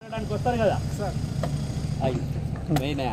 ఓట్లాడడానికి వస్తారు కదా సార్ అయ్యి మెయిన్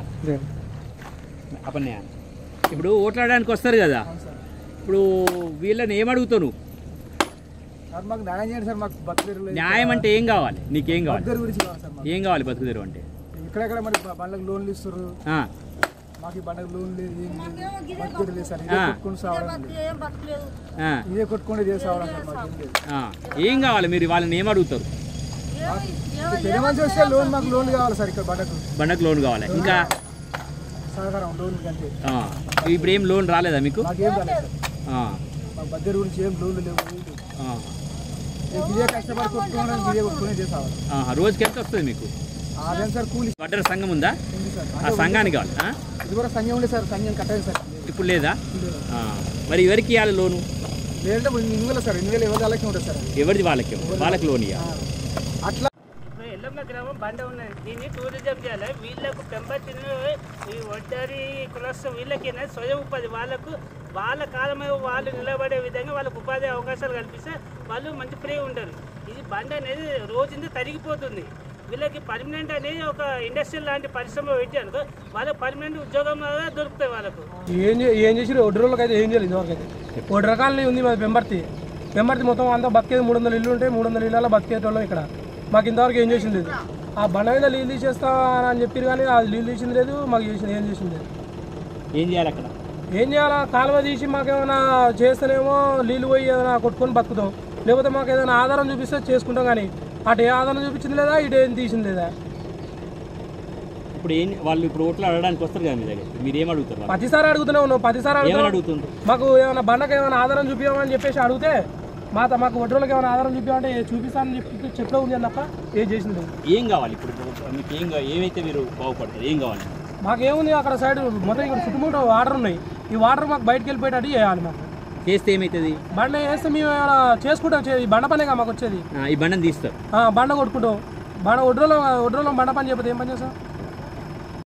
అపన్యా ఇప్పుడు ఓట్లాడడానికి వస్తారు కదా అవును సార్ ఇప్పుడు వీళ్ళని ఏం అడుగుతావు నువ్వు సార్ మాకు న్యాయం చేయండి సార్ మాకు బతుకు న్యాయం అంటే ఏం కావాలి నీకేం కావాలి బతుకు గురించి కావాలి సార్ మాకు ఏం కావాలి బతుకుదేరు అంటే ఇక్కడెక్కడ మరి బ- బండ్లకు లోన్లు ఇస్తారు ఆ, మాకు ఈ బండ్లకు లోన్ లేదు ఏం లేదు బతుకు లేదు సార్ ఇదే ఆ. కొట్టుకుని సావడం లేదు. ఏం బతకలేదు ఆ, ఇదే కొట్టుకుని ఇదే సావడం సార్ మాకు ఏం లేదు ఆ. ఏం కావాలి మీరు వాళ్ళని ఏం అడుగుతారు ఇంకా పెద్ద మనిషి వస్తే లోన్ మాకు లోన్ కావాలి సార్ ఇక్కడ బండకు బండకు లోన్ కావాలి ఇంకా సహకారం లోన్ కంటే ఆ, ఇప్పుడు ఏం లోన్ రాలేదా మీకు మాకేం కాలేదు సార్ ఆ, మాకు బద్దెర గురించి ఏం లోన్లు లేవు ఏం లేవు. ఆ. ఇక ఇదే కష్టపడి కొట్టుకోవడం ఇదే కొట్టుకుని ఇదే సావాలి ఆహా, రోజుకి ఎంత వస్తుంది మీకు అదే సార్ కూలి వడ్డర సంఘం ఉందా ఉంది సార్ ఆ సంఘానికి కావాలి ఆ? ఇది కూడా సంఘం ఉండే సార్ సంఘం కట్టాలి సార్ ఇప్పుడు లేదా లేదు. ఆ, మరి ఎవరికి ఇవ్వాలి లోను లేదంటే ఇప్పుడు ఎన్ని వేల సార్ ఎన్ని వేలు ఎవరి వాళ్ళకి ఉంటుంది సార్ ఎవరిది వాళ్ళకి ఇవ్వాలి? వాళ్ళకి లోన్ ఇవ్వాలి అట్లా ఇప్పుడు ఎల్లమ్మ గ్రామం బండ ఉన్నది దీన్ని టూరిజం చేయాలి వీళ్ళకు పెంపటిని ఈ వడ్డారి కులస్థ వీళ్ళకి అనేది స్వయం ఉపాధి వాళ్ళకు వాళ్ళ కాలమే వాళ్ళు నిలబడే విధంగా వాళ్ళకు ఉపాధి అవకాశాలు కల్పిస్తే వాళ్ళు మంచి ఫ్రీ ఉంటారు ఇది బండ అనేది రోజుంది తరిగిపోతుంది వీళ్ళకి పర్మనెంట్ అనేది ఒక ఇండస్ట్రియల్ లాంటి పరిశ్రమ పెట్టారు వాళ్ళకి పర్మనెంట్ ఉద్యోగం లాగా దొరుకుతాయి వాళ్ళకు ఏం చే- ఏం చేసి ఒడ్డు రోజులకి అయితే ఏం చేయలేదు ఇంతవరకు అయితే ఒడ్డు రకాలని ఉంది మాది పెంబర్తి పెంబర్తి మొత్తం అంతా బతికేది మూడు వందల ఇల్లు ఉంటే మూడు వందల ఇళ్ళలో బతికేటోళ్ళం ఇక్కడ మాకు ఇంతవరకు ఏం చేసింది లేదు ఆ బండ మీద నీళ్ళు తీసేస్తా అని చెప్పారు కానీ అది నీళ్ళు తీసింది లేదు మాకు చేసింది ఏం చేసింది లేదు ఏం చేయాలి అక్కడ ఏం చేయాలా కాలువ తీసి మాకేమైనా చేస్తేనేమో నీళ్ళు పోయి ఏదైనా కొట్టుకొని బతుకుతాం లేకపోతే మాకు ఏదైనా ఆధారం చూపిస్తే చేసుకుంటాం కానీ అటు ఏ ఆధారం చూపించింది లేదా ఇటు ఏం తీసింది లేదా ఇప్పుడు ఏం వాళ్ళు ఇప్పుడు ఓట్లు అడగడానికి వస్తారు కదా మీ దగ్గర మీరు ఏం అడుగుతారు వాళ్ళు? ప్రతిసారి అడుగుతూనే ఉన్నాం ప్రతిసారి ఏమని అడుగుతున్నాం అడుగుతుండ్రు మాకు ఏమైనా బండకు ఏమైనా ఆధారం చూపించమని చెప్పేసి అడిగితే మా మాకు వడ్రోళ్ళకి ఏమైనా ఆధారం చూపించాలంటే చూపిస్తానని చెప్పి చెప్పడం ఉంది తప్ప ఏం చేసింది లేదు ఏం కావాలి ఇప్పుడు మీకు ఏం కావాలి ఏమైతే మీరు బాగుపడతారు ఏం కావాలి మాకేముంది అక్కడ సైడ్ మొత్తం ఇక్కడ చుట్టుముట్టు వాటర్ ఉన్నాయి ఈ వాటర్ మాకు బయటకు వెళ్ళిపోయేటట్టు చేయాలి మాకు చేస్తే ఏమవుతుంది బండ వేస్తే మేము ఏమైనా చేసుకుంటాం చే- ఈ బండ పనేగా మాకు వచ్చేది ఆ, ఈ బండని తీస్తారు ఆ, బండ కొట్టుకుంటాం బండ ఒడ్రోలో ఒడ్రోలో బండ పని చెప్పదు ఏం పని చేస్తాం